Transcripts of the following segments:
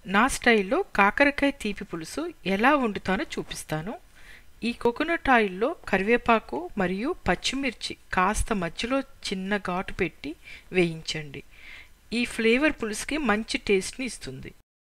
నా స్టైల్లో కాకరకాయ తీపి పులుసు ఎలా వండుతానో చూపిస్తాను ఈ కోకోనట్ ఆయిల్లో కరివేపాకు మరియు పచ్చిమిర్చి కాస్త మధ్యలో చిన్న ఘాటు పెట్టి వేయించండి ఈ ఫ్లేవర్ పులుసుకి మంచి టేస్ట్ని ఇస్తుంది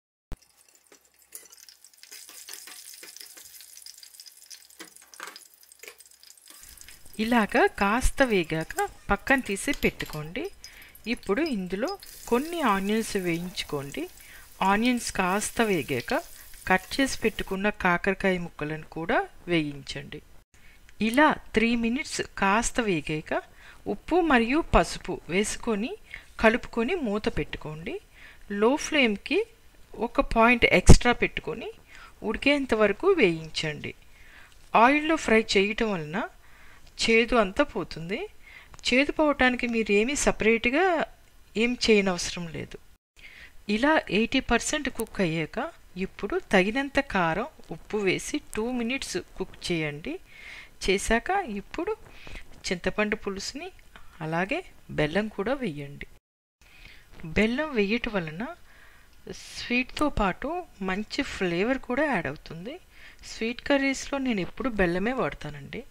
ఇలాగా కాస్త వేగాక పక్కన తీసి పెట్టుకోండి ఇప్పుడు ఇందులో కొన్ని ఆనియన్స్ వేయించుకోండి ఆనియన్స్ కాస్త వేగాక కట్ చేసి పెట్టుకున్న కాకరకాయ ముక్కలను కూడా వేయించండి ఇలా త్రీ మినిట్స్ కాస్త వేగాక ఉప్పు మరియు పసుపు వేసుకొని కలుపుకొని మూత పెట్టుకోండి లో ఫ్లేమ్కి ఒక పాయింట్ ఎక్స్ట్రా పెట్టుకొని ఉడికేంత వరకు వేయించండి ఆయిల్లో ఫ్రై చేయటం వలన చేదు అంతా పోతుంది చేదు పోవటానికి మీరు ఏమీ సపరేట్గా ఏం చేయనవసరం లేదు ఇలా ఎయిటీ పర్సెంట్ కుక్ అయ్యాక ఇప్పుడు తగినంత కారం ఉప్పు వేసి టూ మినిట్స్ కుక్ చేయండి చేశాక ఇప్పుడు చింతపండు పులుసుని అలాగే బెల్లం కూడా వేయండి బెల్లం వేయటం వలన స్వీట్తో పాటు మంచి ఫ్లేవర్ కూడా యాడ్ అవుతుంది స్వీట్ కర్రీస్లో నేను ఎప్పుడు బెల్లమే వాడతానండి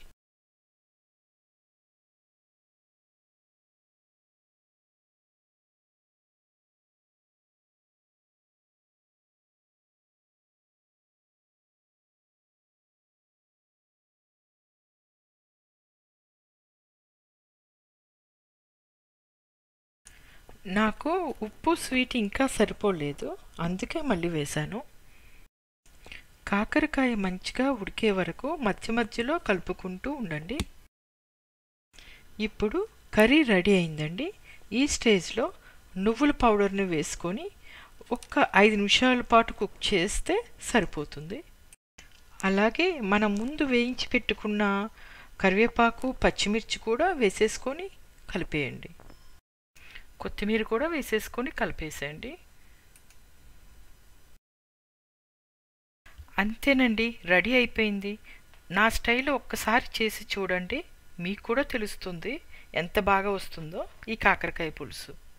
నాకు ఉప్పు స్వీట్ ఇంకా సరిపోలేదు అందుకే మళ్ళీ వేశాను కాకరకాయ మంచిగా ఉడికే వరకు మధ్య మధ్యలో కలుపుకుంటూ ఉండండి ఇప్పుడు కర్రీ రెడీ అయిందండి ఈ స్టేజ్లో నువ్వుల పౌడర్ని వేసుకొని ఒక్క ఐదు నిమిషాల పాటు కుక్ చేస్తే సరిపోతుంది అలాగే మనం ముందు వేయించి పెట్టుకున్న కరివేపాకు పచ్చిమిర్చి కూడా వేసేసుకొని కలిపేయండి కొత్తిమీర కూడా వేసేసుకొని కలిపేసేయండి అంతేనండి రెడీ అయిపోయింది నా స్టైల్లో ఒక్కసారి చేసి చూడండి మీకు కూడా తెలుస్తుంది ఎంత బాగా వస్తుందో ఈ కాకరకాయ పులుసు